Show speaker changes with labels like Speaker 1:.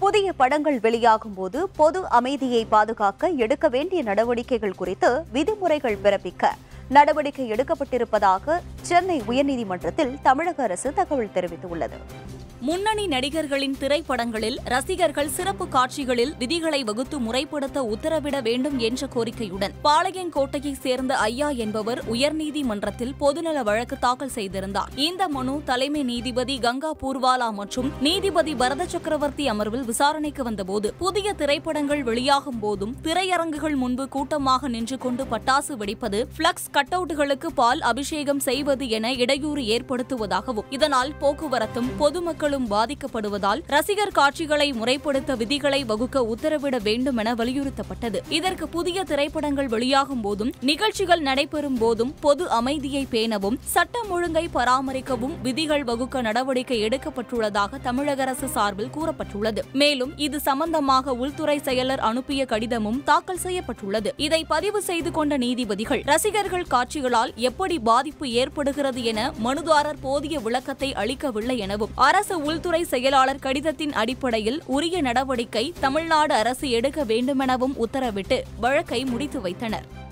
Speaker 1: புதிய படங்கள் வெளியாகும் போது பொது அமைதியை பாதுகாக்க எடுக்க வேண்டிய நடவடிக்கைகள் குறித்து விதிமுறைகள் பிறப்பிக்க நடவடிக்கை எடுக்கப்பட்டிருப்பதாக சென்னை உயர்நீதிமன்றத்தில் தமிழக அரசு தகவல் தெரிவித்துள்ளது
Speaker 2: முன்னணி நடிகர்களின் திரைப்படங்களில் ரசிகர்கள் சிறப்பு காட்சிகளில் விதிகளை வகுத்து முறைப்படுத்த உத்தரவிட வேண்டும் என்ற கோரிக்கையுடன் பாளையங்கோட்டையைச் சேர்ந்த ஐயா என்பவர் உயர்நீதிமன்றத்தில் பொதுநல வழக்கு தாக்கல் செய்திருந்தார் இந்த மனு தலைமை நீதிபதி கங்கா பூர்வாலா மற்றும் நீதிபதி பரத சக்கரவர்த்தி அமர்வில் விசாரணைக்கு வந்தபோது புதிய திரைப்படங்கள் வெளியாகும் போதும் திரையரங்குகள் முன்பு கூட்டமாக நின்று கொண்டு பட்டாசு வெடிப்பது பிளக்ஸ் கட்டவுட்டுகளுக்கு பால் அபிஷேகம் செய்வது என இடையூறு ஏற்படுத்துவதாகவும் இதனால் போக்குவரத்தும் பொதுமக்களும் பாதிக்கப்படுவதால் ரசிகர் காட்சிகளை முறைப்படுத்த விதிகளை வகுக்க உத்தரவிட வேண்டும் என வலியுறுத்தப்பட்டது இதற்கு புதிய திரைப்படங்கள் வெளியாகும் போதும் நிகழ்ச்சிகள் நடைபெறும் போதும் பொது அமைதியை பேணவும் சட்டம் ஒழுங்கை பராமரிக்கவும் விதிகள் வகுக்க நடவடிக்கை எடுக்கப்பட்டுள்ளதாக தமிழக அரசு சார்பில் கூறப்பட்டுள்ளது மேலும் இது சம்பந்தமாக உள்துறை செயலர் அனுப்பிய கடிதமும் தாக்கல் செய்யப்பட்டுள்ளது இதை பதிவு செய்து கொண்ட நீதிபதிகள் ரசிகர்கள் காட்சிகளால் எப்படி பாதிப்பு ஏற்படுகிறது என மனுதாரர் போதிய விளக்கத்தை அளிக்கவில்லை எனவும் அரசு உள்துறை செயலாளர் கடிதத்தின் அடிப்படையில் உரிய நடவடிக்கை தமிழ்நாடு அரசு எடுக்க வேண்டுமெனவும் உத்தரவிட்டு வழக்கை முடித்து வைத்தனர்